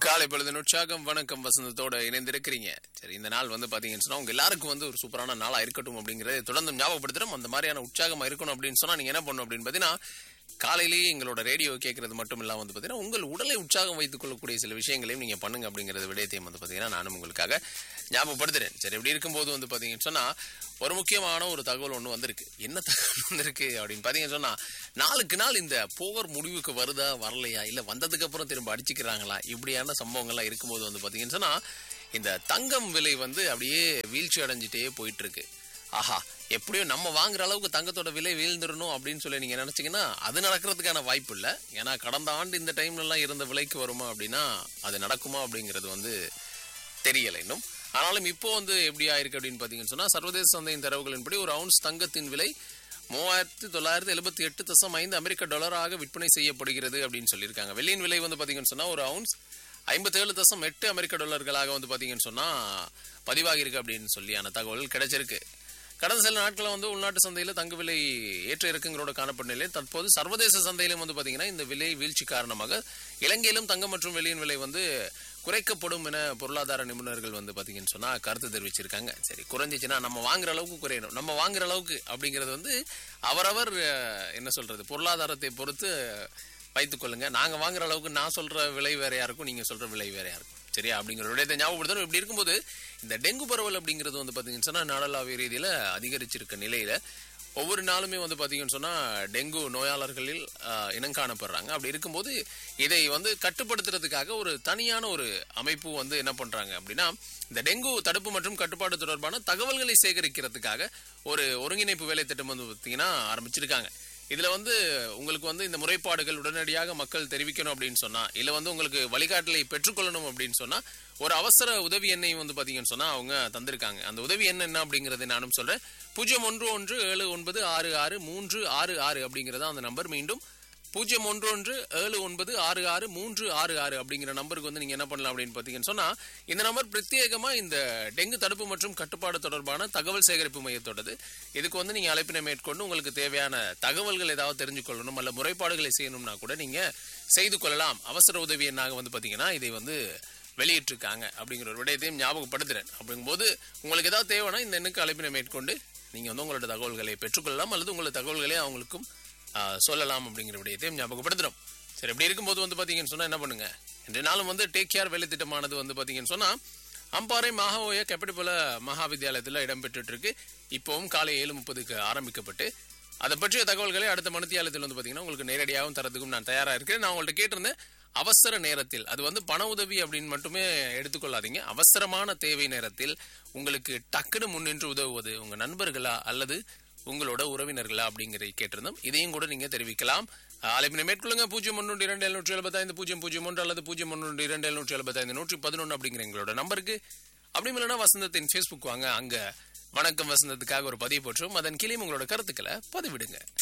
காலை பொழுது உற்சாகம் வணக்கம் வசந்தத்தோட இணைந்திருக்கிறீங்க சரி இந்த நாள் வந்து பாத்தீங்கன்னு சொன்னா உங்க எல்லாருக்கும் வந்து ஒரு சூப்பரான நாளா இருக்கட்டும் அப்படிங்கறத தொடர்ந்து ஞாபகப்படுத்துறோம் அந்த மாதிரியான உற்சாகமா இருக்கணும் அப்படின்னு சொன்னா நீங்க என்ன பண்ணணும் அப்படின்னு பாத்தீங்கன்னா காலையிலேயே எங்களோட ரேடியோ கேட்கறது மட்டும் இல்லாம வந்து பாத்தீங்கன்னா உங்கள் உடலை உற்சாகம் வைத்துக் கொள்ளக்கூடிய சில விஷயங்களையும் நீங்க பண்ணுங்க அப்படிங்கறது விடயத்தையும் வந்து பாத்தீங்கன்னா நானும் உங்களுக்காக ஞாபகப்படுத்துறேன் சரி இப்படி இருக்கும்போது வந்து பாத்தீங்கன்னு சொன்னா ஒரு முக்கியமான ஒரு தகவல் ஒண்ணு வந்திருக்கு என்ன தகவல் வந்திருக்கு அப்படின்னு பாத்தீங்கன்னு சொன்னா நாளுக்கு நாள் இந்த போர் முடிவுக்கு வருதா வரலையா இல்ல வந்ததுக்கு அப்புறம் திரும்ப அடிச்சுக்கிறாங்களா இப்படியான சம்பவங்கள்லாம் இருக்கும்போது வந்து பாத்தீங்கன்னு சொன்னா இந்த தங்கம் விலை வந்து அப்படியே வீழ்ச்சி அடைஞ்சிட்டே போயிட்டு இருக்கு ஆஹா எப்படியோ நம்ம வாங்குற அளவுக்கு தங்கத்தோட விலை வீழ்ந்துடணும் அப்படின்னு சொல்லி நீங்க நினைச்சீங்கன்னா அது நடக்கிறதுக்கான வாய்ப்பு இல்லை ஏன்னா கடந்த ஆண்டு இந்த டைம்ல எல்லாம் இருந்த விலைக்கு வருமா அப்படின்னா அது நடக்குமா அப்படிங்கிறது வந்து தெரியல இன்னும் ஆனாலும் இப்போ வந்து எப்படி ஆயிருக்கு அப்படின்னு பாத்தீங்கன்னு சொன்னா சர்வதேச சந்தையின் தரவுகளின்படி ஒரு அவுன்ஸ் தங்கத்தின் விலை மூவாயிரத்தி தொள்ளாயிரத்தி எழுபத்தி எட்டு தசம் ஐந்து அமெரிக்க டாலராக விற்பனை செய்யப்படுகிறது அப்படின்னு சொல்லியிருக்காங்க வெள்ளியின் விலை வந்து பாத்தீங்கன்னு சொன்னா ஒரு அவுன்ஸ் ஐம்பத்தேழு தசம் எட்டு அமெரிக்க டாலர்களாக வந்து பாத்தீங்கன்னு சொன்னா பதிவாகியிருக்கு அப்படின்னு சொல்லியான தகவல் கிடைச்சிருக்கு கடந்த சில நாட்களில் வந்து உள்நாட்டு சந்தையில் தங்க விலை ஏற்ற இறக்கங்களோட காணப்பட்ட நிலையில் தற்போது சர்வதேச சந்தையிலும் வந்து பாத்தீங்கன்னா இந்த விலை வீழ்ச்சி காரணமாக இலங்கையிலும் தங்கம் மற்றும் வெள்ளியின் விலை வந்து குறைக்கப்படும் என பொருளாதார நிபுணர்கள் வந்து பாத்தீங்கன்னு சொன்னா கருத்து தெரிவிச்சிருக்காங்க சரி குறைஞ்சிச்சுன்னா நம்ம வாங்குற அளவுக்கு குறையணும் நம்ம வாங்குற அளவுக்கு அப்படிங்கிறது வந்து அவரவர் அஹ், என்ன சொல்றது பொருளாதாரத்தை பொறுத்து வைத்துக் கொள்ளுங்க நாங்க வாங்குற அளவுக்கு நான் சொல்ற விலை வேறையா இருக்கும் நீங்க சொல்ற விலை வேறையா இருக்கும் சரியா அப்படிங்கிற ஒரு விடயத்தை ஞாபகப்படுத்தணும் இப்படி இருக்கும்போது இந்த டெங்கு பரவல் அப்படிங்கிறது வந்து பாத்தீங்கன்னு சொன்னா நாடளாவிய ரீதியில அதிகரிச்சிருக்க நிலையில ஒவ்வொரு நாளுமே வந்து பாத்தீங்கன்னு சொன்னா டெங்கு நோயாளர்களில் ஆஹ், இனம் காணப்படுறாங்க அப்படி இருக்கும்போது இதை வந்து கட்டுப்படுத்துறதுக்காக ஒரு தனியான ஒரு அமைப்பு வந்து என்ன பண்றாங்க அப்படின்னா இந்த டெங்கு தடுப்பு மற்றும் கட்டுப்பாடு தொடர்பான தகவல்களை சேகரிக்கிறதுக்காக ஒரு ஒருங்கிணைப்பு வேலை திட்டம் வந்து பாத்தீங்கன்னா ஆரம்பிச்சிருக்காங்க இதுல வந்து உங்களுக்கு வந்து இந்த முறைப்பாடுகள் உடனடியாக மக்கள் தெரிவிக்கணும் அப்படின்னு சொன்னா இல்ல வந்து உங்களுக்கு வழிகாட்டலை பெற்றுக்கொள்ளணும் அப்படின்னு சொன்னா ஒரு அவசர உதவி எண்ணை வந்து பாத்தீங்கன்னு சொன்னா அவங்க தந்திருக்காங்க அந்த உதவி எண் என்ன அப்படிங்கறதை நானும் சொல்றேன் பூஜ்ஜியம் ஒன்று ஒன்று ஏழு ஒன்பது ஆறு ஆறு மூன்று ஆறு ஆறு அப்படிங்கறத அந்த நம்பர் மீண்டும் பூஜ்ஜியம் ஒன்று ஒன்று ஏழு ஒன்பது ஆறு ஆறு மூன்று ஆறு ஆறு அப்படிங்கிற நம்பருக்கு வந்து நீங்க என்ன பண்ணலாம் அப்படின்னு பாத்தீங்கன்னு சொன்னா இந்த நம்பர் பிரத்யேகமா இந்த டெங்கு தடுப்பு மற்றும் கட்டுப்பாடு தொடர்பான தகவல் சேகரிப்பு மையத்தோடது இதுக்கு வந்து நீங்க அழைப்பினை மேற்கொண்டு உங்களுக்கு தேவையான தகவல்கள் ஏதாவது தெரிஞ்சு கொள்ளணும் அல்ல முறைப்பாடுகளை செய்யணும்னா கூட நீங்க செய்து கொள்ளலாம் அவசர உதவி எண்ணாக வந்து பாத்தீங்கன்னா இதை வந்து வெளியிட்டிருக்காங்க அப்படிங்கிற ஒரு விடயத்தையும் ஞாபகப்படுத்துறேன் அப்படிங்கும்போது உங்களுக்கு ஏதாவது தேவைன்னா இந்த எண்ணுக்கு அழைப்பினை மேற்கொண்டு நீங்க வந்து உங்களோட தகவல்களை பெற்றுக்கொள்ளலாம் அல்லது உங்களோட தகவல்களை அவங்களுக்கும் ஆஹ், சொல்லலாம் அப்படிங்கிற விடயத்தையும் ஞாபகப்படுத்துறோம் சரி அப்படி இருக்கும்போது வந்து பாத்தீங்கன்னு சொன்னா என்ன பண்ணுங்க இன்றைய நாளும் வந்து டேக் கேர் வேலை திட்டமானது வந்து பாத்தீங்கன்னு சொன்னா அம்பாறை மகாஓய கெப்படிபுல மகாவித்யாலயத்தில் இடம்பெற்றுட்டு இருக்கு இப்போவும் காலை ஏழு முப்பதுக்கு ஆரம்பிக்கப்பட்டு அதை பற்றிய தகவல்களை அடுத்த மணித்தியாலயத்தில் வந்து பாத்தீங்கன்னா உங்களுக்கு நேரடியாகவும் தரதுக்கும் நான் தயாரா இருக்கிறேன் நான் உங்கள்ட்ட கேட்டிருந்தேன் அவசர நேரத்தில் அது வந்து பண உதவி அப்படின்னு மட்டுமே எடுத்துக்கொள்ளாதீங்க அவசரமான தேவை நேரத்தில் உங்களுக்கு டக்குன்னு முன்னின்று உதவுவது உங்க நண்பர்களா அல்லது உங்களோட உறவினர்களா அப்படிங்கிறதை கேட்டிருந்தோம் இதையும் கூட நீங்க தெரிவிக்கலாம் அழைப்பினை மேற்கொள்ளுங்க பூஜ்ஜியம் ஒன்று இரண்டு எழுநூற்றி எழுபத்தைந்து பூஜ்ஜியம் பூஜ்ஜியம் ஒன்று அல்லது பூஜ்ஜியம் ஒன்று இரண்டு எழுநூற்றி எழுபத்தைந்து நூற்றி பதினொன்று அப்படிங்கிற எங்களோட நம்பருக்கு அப்படி இல்லைன்னா வசந்தத்தின் ஃபேஸ்புக் வாங்க அங்க வணக்கம் வசந்தத்துக்காக ஒரு பதிவு போட்டுரும் அதன் கீழே உங்களோட கருத்துக்களை பதிவிடுங்க